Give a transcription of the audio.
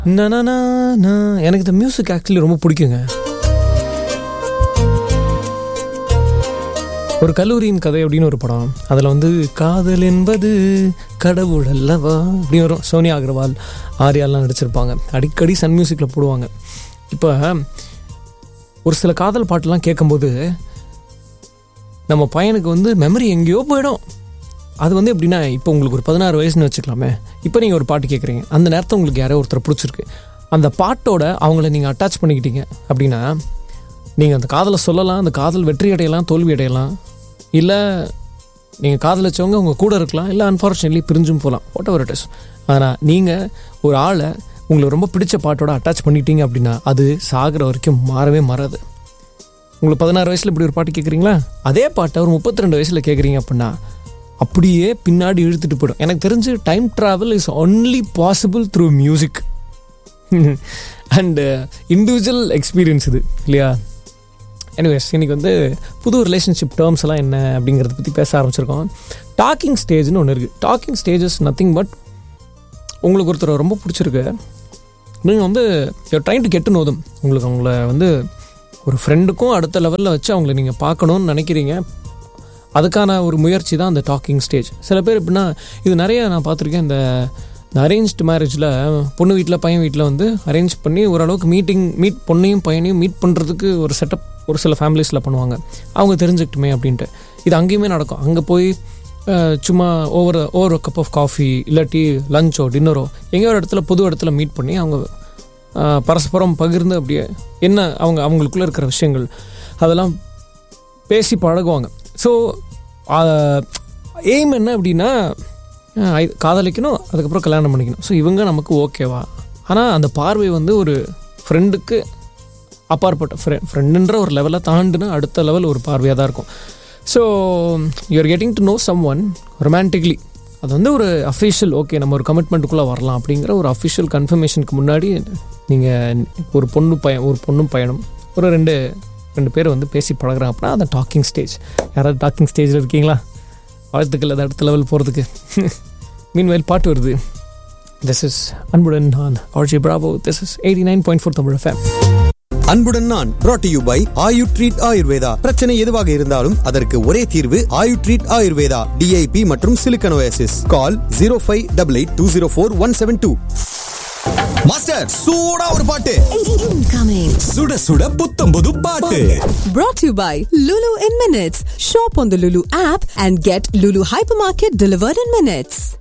நனனா, நா. எனக்கு இந்த மியூசிக் ஆக்சுவலி ரொம்ப பிடிக்குங்க ஒரு கல்லூரியின் கதை அப்படின்னு ஒரு படம் அதில் வந்து காதல் என்பது கடவுள் அல்லவா அப்படின்னு வரும் சோனியா அகர்வால் ஆர்யாலாம் நடிச்சிருப்பாங்க அடிக்கடி சன் மியூசிக்கில் போடுவாங்க இப்போ ஒரு சில காதல் பாட்டெல்லாம் கேட்கும்போது நம்ம பையனுக்கு வந்து மெமரி எங்கேயோ போயிடும் அது வந்து எப்படின்னா இப்போ உங்களுக்கு ஒரு பதினாறு வயசுன்னு வச்சுக்கலாமே இப்போ நீங்கள் ஒரு பாட்டு கேட்குறீங்க அந்த நேரத்தில் உங்களுக்கு யாரோ ஒருத்தர் பிடிச்சிருக்கு அந்த பாட்டோட அவங்கள நீங்கள் அட்டாச் பண்ணிக்கிட்டீங்க அப்படின்னா நீங்கள் அந்த காதலை சொல்லலாம் அந்த காதல் வெற்றி அடையலாம் தோல்வி அடையலாம் இல்லை நீங்கள் காதலிச்சவங்க உங்கள் கூட இருக்கலாம் இல்லை அன்ஃபார்ச்சுனேட்லி பிரிஞ்சும் போகலாம் வாட் எவர் இட் இஸ் ஆனால் நீங்கள் ஒரு ஆளை உங்களுக்கு ரொம்ப பிடிச்ச பாட்டோட அட்டாச் பண்ணிட்டீங்க அப்படின்னா அது சாகிற வரைக்கும் மாறவே மாறாது உங்களுக்கு பதினாறு வயசில் இப்படி ஒரு பாட்டு கேட்குறீங்களா அதே பாட்டை ஒரு முப்பத்தி ரெண்டு வயசில் கேட்குறீங்க அப்படின்னா அப்படியே பின்னாடி இழுத்துட்டு போயிடும் எனக்கு தெரிஞ்சு time travel is only possible through music and individual experience இது இல்லையா எனிவேஸ் இன்னைக்கு வந்து புது ரிலேஷன்ஷிப் டேர்ம்ஸ் எல்லாம் என்ன அப்படிங்கிறத பற்றி பேச ஆரம்பிச்சிருக்கோம் டாக்கிங் ஸ்டேஜ்னு ஒன்று இருக்குது டாக்கிங் ஸ்டேஜஸ் நத்திங் பட் உங்களுக்கு ஒருத்தர் ரொம்ப பிடிச்சிருக்கு நீங்கள் வந்து ட்ரைன் டு கெட்டு நோதும் உங்களுக்கு அவங்கள வந்து ஒரு ஃப்ரெண்டுக்கும் அடுத்த லெவலில் வச்சு அவங்கள நீங்கள் பார்க்கணுன்னு நினைக்கிறீங்க அதுக்கான ஒரு முயற்சி தான் அந்த டாக்கிங் ஸ்டேஜ் சில பேர் எப்படின்னா இது நிறைய நான் பார்த்துருக்கேன் இந்த இந்த அரேஞ்ச்டு மேரேஜில் பொண்ணு வீட்டில் பையன் வீட்டில் வந்து அரேஞ்ச் பண்ணி ஓரளவுக்கு மீட்டிங் மீட் பொண்ணையும் பையனையும் மீட் பண்ணுறதுக்கு ஒரு செட்டப் ஒரு சில ஃபேமிலிஸில் பண்ணுவாங்க அவங்க தெரிஞ்சுக்கிட்டுமே அப்படின்ட்டு இது அங்கேயுமே நடக்கும் அங்கே போய் அஹ், சும்மா over over cup of coffee இல்லாட்டி லஞ்சோ டின்னரோ எங்கேயோ ஒரு இடத்துல பொது இடத்துல மீட் பண்ணி அவங்க அஹ், பரஸ்பரம் பகிர்ந்து அப்படியே என்ன அவங்க அவங்களுக்குள்ளே இருக்கிற விஷயங்கள் அதெல்லாம் பேசி பழகுவாங்க ஸோ எய்ம் என்ன அப்படின்னா அஹ், ஐ- காதலிக்கணும் அதுக்கப்புறம் கல்யாணம் பண்ணிக்கணும் ஸோ இவங்க நமக்கு ஓகேவா ஆனால் அந்த பார்வை வந்து ஒரு ஃப்ரெண்டுக்கு அப்பாற்பட்ட ஃப்ரெண்ட் ஃப்ரெண்டுன்ற ஒரு லெவலை தாண்டுனா அடுத்த லெவல் ஒரு பார்வையாக தான் இருக்கும் so you're getting to know someone romantically அது வந்து ஒரு அஃபிஷியல் ஓகே நம்ம ஒரு கமிட்மெண்ட்டுக்குள்ளே வரலாம் அப்படிங்கிற ஒரு அஃபிஷியல் கன்ஃபர்மேஷனுக்கு முன்னாடி நீங்கள் ஒரு பொண்ணு பையன் ஒரு பொண்ணும் பையனும் ஒரு ரெண்டு ரெண்டு பேர் வந்து பேசி பழகுறாங்க அப்படின்னா அந்த டாக்கிங் ஸ்டேஜ் யாராவது டாக்கிங் ஸ்டேஜில் இருக்கீங்களா வாழ்த்துக்கள் அது அடுத்த லெவல் போகிறதுக்கு மீன் வயல் பாட்டு வருது திஸ் இஸ் அன்புடன் நான் RJ Prabho this is eighty nine point four Tamil fame அன்புடன் நான் brought to you by Ayu treat Ayurveda பிரச்சனை எதுவாக இருந்தாலும் அதற்கு ஒரே தீர்வு ஆயு ட்ரீட் ஆயுர்வேதா டிஐபி மற்றும் சிலிக்கனோசிஸ் call zero five double eight two zero four one seven two master சூடா ஒரு பாட்டு Incoming. சுட சுட புத்தம் புது பாட்டு Brought to you by Lulu in Minutes. Shop on the Lulu app and get Lulu Hypermarket delivered in minutes.